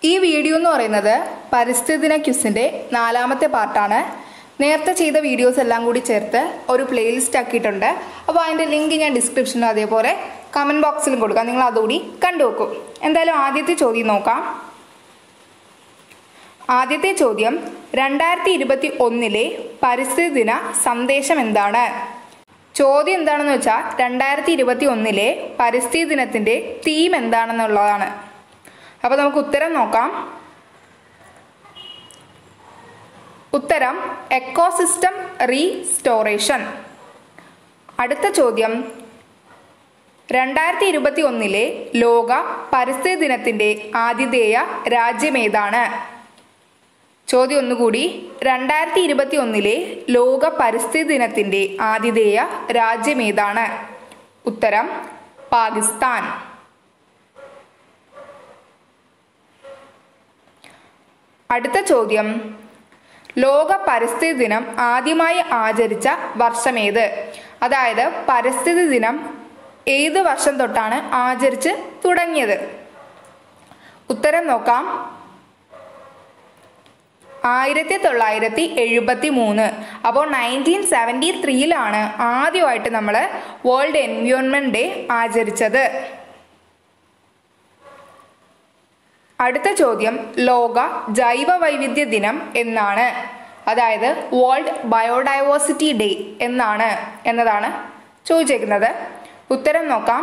ഈ വീഡിയോ എന്ന് പറയുന്നത് പരിസ്ഥിതി ദിന ക്യുസിൻ്റെ നാലാമത്തെ പാർട്ടാണ് നേരത്തെ ചെയ്ത വീഡിയോസ് എല്ലാം കൂടി ചേർത്ത് ഒരു പ്ലേലിസ്റ്റ് ആക്കിയിട്ടുണ്ട് അപ്പോൾ അതിൻ്റെ ലിങ്ക് ഞാൻ ഡിസ്ക്രിപ്ഷനിലും അതേപോലെ കമൻറ്റ് ബോക്സിലും കൊടുക്കാം നിങ്ങൾ അതുകൂടി കണ്ടുവെക്കും എന്തായാലും ആദ്യത്തെ ചോദ്യം നോക്കാം ആദ്യത്തെ ചോദ്യം രണ്ടായിരത്തി ഇരുപത്തി ഒന്നിലെ പരിസ്ഥിതി ദിന സന്ദേശം എന്താണ് ചോദ്യം എന്താണെന്ന് വെച്ചാൽ രണ്ടായിരത്തി ഇരുപത്തി ഒന്നിലെ പരിസ്ഥിതി ദിനത്തിൻ്റെ തീം എന്താണെന്നുള്ളതാണ് അപ്പോൾ നമുക്ക് ഉത്തരം നോക്കാം ഉത്തരം എക്കോസിസ്റ്റം റീസ്റ്റോറേഷൻ അടുത്ത ചോദ്യം രണ്ടായിരത്തി ഇരുപത്തി ഒന്നിലെ ലോക പരിസ്ഥിതി ദിനത്തിൻ്റെ ആതിഥേയ രാജ്യമേതാണ് ചോദ്യം ഒന്നുകൂടി രണ്ടായിരത്തി ഇരുപത്തി ഒന്നിലെ ലോക പരിസ്ഥിതി ദിനത്തിൻ്റെ ആതിഥേയ രാജ്യമേതാണ് ഉത്തരം പാകിസ്ഥാൻ അടുത്ത ചോദ്യം ലോക പരിസ്ഥിതി ദിനം ആദ്യമായി ആചരിച്ച വർഷമേത് അതായത് പരിസ്ഥിതി ദിനം ഏത് വർഷം തൊട്ടാണ് ആചരിച്ച് തുടങ്ങിയത് ഉത്തരം നോക്കാം ആയിരത്തി തൊള്ളായിരത്തി എഴുപത്തി മൂന്ന് അപ്പോൾ നയൻറ്റീൻ സെവൻറ്റി ത്രീയിലാണ് ആദ്യമായിട്ട് നമ്മൾ വേൾഡ് എൻവയോൺമെൻറ്റ് ഡേ ആചരിച്ചത് അടുത്ത ചോദ്യം ലോക ജൈവ വൈവിധ്യ ദിനം എന്നാണ് അതായത് വേൾഡ് ബയോഡൈവേഴ്സിറ്റി ഡേ എന്നാണ് എന്നതാണ് ചോദിച്ചേക്കുന്നത് ഉത്തരം നോക്കാം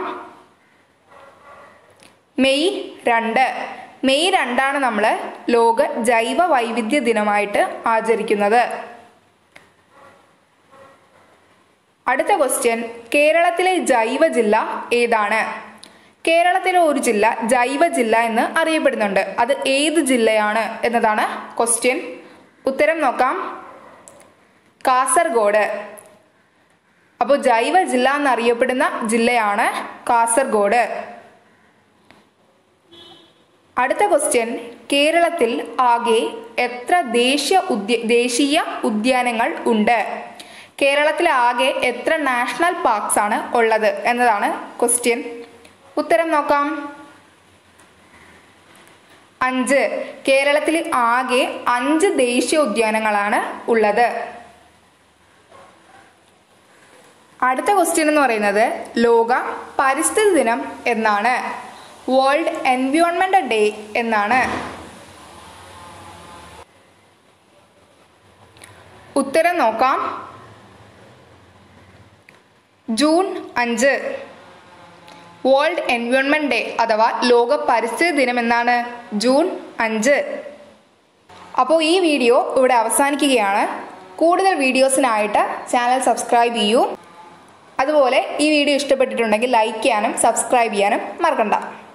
മെയ് രണ്ട് മെയ് രണ്ടാണ് നമ്മൾ ലോക ജൈവ വൈവിധ്യ ദിനമായിട്ട് ആചരിക്കുന്നത് അടുത്ത ക്വസ്റ്റ്യൻ കേരളത്തിലെ ജൈവ ജില്ല ഏതാണ് കേരളത്തിലെ ഒരു ജില്ല ജൈവ ജില്ല എന്ന് അറിയപ്പെടുന്നുണ്ട് അത് ഏത് ജില്ലയാണ് എന്നതാണ് ക്വസ്റ്റ്യൻ ഉത്തരം നോക്കാം കാസർഗോഡ് അപ്പോൾ ജൈവ ജില്ല എന്നറിയപ്പെടുന്ന ജില്ലയാണ് കാസർഗോഡ് അടുത്ത ക്വസ്റ്റ്യൻ കേരളത്തിൽ ആകെ എത്ര ദേശീയ ഉദ്യ ദേശീയ ഉദ്യാനങ്ങൾ ഉണ്ട് കേരളത്തിൽ ആകെ എത്ര നാഷണൽ പാർക്സ് ആണ് ഉള്ളത് എന്നതാണ് ക്വസ്റ്റ്യൻ ഉത്തരം നോക്കാം അഞ്ച് കേരളത്തിൽ ആകെ അഞ്ച് ദേശീയ ഉദ്യാനങ്ങളാണ് ഉള്ളത് അടുത്ത ക്വസ്റ്റ്യൻ എന്ന് പറയുന്നത് ലോക പരിസ്ഥിതി ദിനം എന്നാണ് വേൾഡ് എൻവയോൺമെന്റ് ഡേ എന്നാണ് ഉത്തരം നോക്കാം ജൂൺ അഞ്ച് വേൾഡ് എൻവയോൺമെന്റ് ഡേ അഥവാ ലോക പരിസ്ഥിതി ദിനം എന്നാണ് ജൂൺ അഞ്ച് അപ്പോൾ ഈ വീഡിയോ ഇവിടെ അവസാനിക്കുകയാണ് കൂടുതൽ വീഡിയോസിനായിട്ട് ചാനൽ സബ്സ്ക്രൈബ് ചെയ്യൂ അതുപോലെ ഈ വീഡിയോ ഇഷ്ടപ്പെട്ടിട്ടുണ്ടെങ്കിൽ ലൈക്ക് ചെയ്യാനും സബ്സ്ക്രൈബ് ചെയ്യാനും മറക്കണ്ട